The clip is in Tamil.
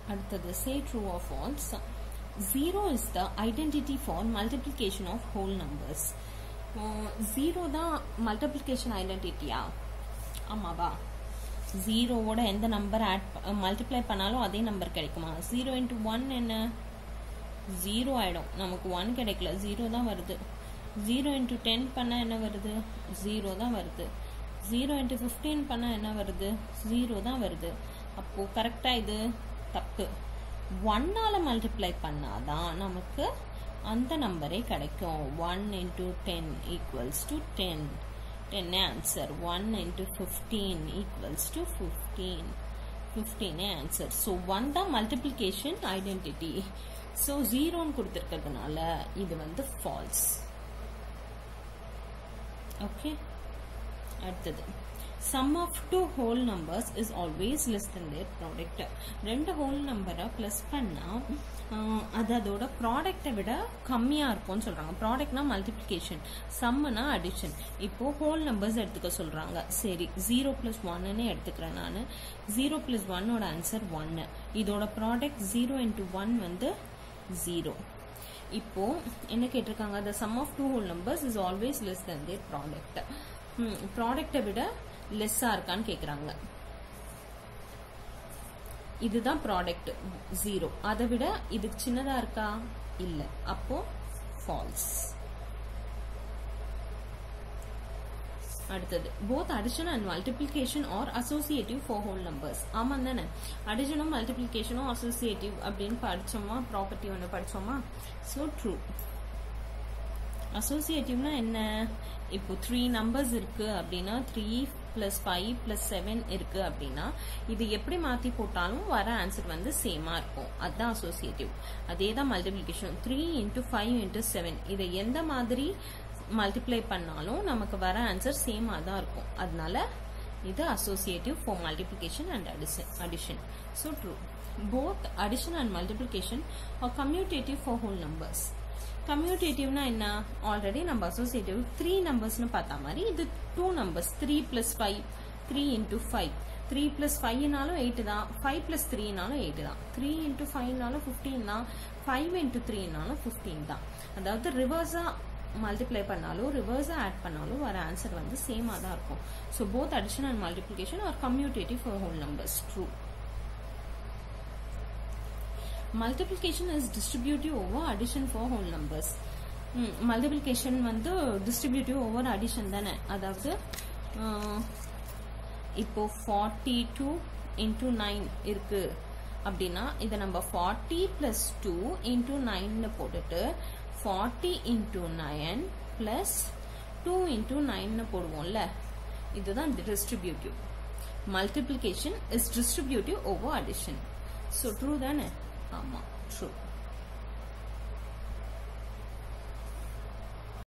அடுத்தது say true or false zero is the identity for multiplication of whole numbers zero தான் மல்டிப்ளிகேஷன் ஐடென்டிட்டியா ஆமாவா ஜீரோவோட எந்த நம்பர் ஆட் மல்டிப்ளை பண்ணாலும் அதே நம்பர் கிடைக்குமா ஜீரோ இன்ட்டு ஒன் என்ன ஜீரோ ஆயிடும் நமக்கு ஒன் கிடைக்கல ஜீரோ தான் வருது ஜீரோ இன்ட்டு டென் பண்ணால் என்ன வருது ஜீரோ தான் வருது ஜீரோ இன்ட்டு ஃபிஃப்டீன் பண்ணால் என்ன வருது ஜீரோ தான் வருது அப்போது கரெக்டாக இது தப்பு ஒன்னால் மல்டிப்ளை பண்ணாதான் நமக்கு அந்த நம்பரே கிடைக்கும் one into ten equals to ten ten answer one into fifteen equals to fifteen ஃபிஃப்டீனே ஆன்சர் ஸோ ஒன் தான் மல்டிப்ளிகேஷன் ஐடென்டிட்டி ஸோ ஜீரோன்னு கொடுத்துருக்கிறதுனால இது வந்து ஃபால்ஸ் ஓகே அடுத்தது sum of two whole numbers is always less than their product ரெண்டு ஹோல் நம்பரை ப்ளஸ் பண்ணால் அது அதோட ப்ராடக்டை விட கம்மியாக இருக்கும்னு சொல்கிறாங்க ப்ராடக்ட்னா மல்டிப்ளிகேஷன் சம்முனா அடிஷன் இப்போ ஹோல் நம்பர்ஸ் எடுத்துக்க சொல்கிறாங்க சரி ஜீரோ ப்ளஸ் ஒன்னுன்னு எடுத்துக்கிறேன் நான் ஜீரோ ப்ளஸ் ஒன்னோட ஆன்சர் ஒன்னு இதோட ப்ராடக்ட் ஜீரோ இன்ட்டு ஒன் வந்து ஜீரோ இப்போ என்ன கேட்டிருக்காங்க the sum of two whole numbers is always less than their product ப்ராடக்டை விட லெஸ்ஸா இருக்கான்னு கேக்குறாங்க இதுதான் ப்ராடக்ட் ஜீரோ அதை விட இது சின்னதா இருக்கா இல்ல அப்போ ஃபால்ஸ் அடுத்தது both addition and multiplication are associative for whole numbers ஆமா தானே அடிஷனும் மல்டிபிளிகேஷனும் அசோசியேட்டிவ் அப்படின்னு படிச்சோமா ப்ராப்பர்ட்டி ஒன்று படிச்சோமா ஸோ ட்ரூ அசோசியேட்டிவ்னா என்ன இப்போ த்ரீ நம்பர்ஸ் இருக்கு அப்படின்னா three plus five plus seven இருக்கு அப்படின்னா இது எப்படி மாத்தி போட்டாலும் வர ஆன்சர் வந்து சேமா இருக்கும் அதுதான் அசோசியேட்டிவ் அதே தான் multiplication three into five into seven இதை எந்த மாதிரி மல்டிப்ளை பண்ணாலும் நமக்கு வர ஆன்சர் சேமா தான் இருக்கும் அதனால இது associative for multiplication and addition addition so true both addition and multiplication are commutative for whole numbers கம்யூட்டேட்டிவ்னா என்ன ஆல்ரெடி நம்ம அசோசியேட்டிவ் த்ரீ நம்பர்ஸ்னு பார்த்தா மாதிரி இது two numbers three plus five three into five three plus ஃபைவ்னாலும் எயிட் தான் ஃபைவ் பிளஸ் த்ரீனாலும் எயிட் தான் த்ரீ இன்டூ ஃபைவ்னாலும் ஃபிஃப்டீன் தான் ஃபைவ் இன்டூ த்ரீனாலும் ஃபிஃப்டீன் தான் அதாவது ரிவர்ஸா மல்டிப்ளை பண்ணாலும் ரிவர்ஸா ஆட் பண்ணாலும் வர ஆன்சர் வந்து சேமா தான் இருக்கும் so both addition and multiplication are commutative for whole numbers true multiplication is distributive over addition for whole numbers multiplication வந்து டிஸ்ட்ரிபியூட்டிவ் ஓவர் அடிஷன் தானே அதாவது இப்போ ஃபார்ட்டி டூ இன்டூ நைன் இருக்கு அப்படின்னா இதை நம்ம ஃபார்ட்டி பிளஸ் டூ இன்டூ நைன்னு போட்டுட்டு forty into nine plus two into நைன்னு போடுவோம்ல இதுதான் distributive multiplication is distributive over addition so true தானே ஆமா ட்ரூ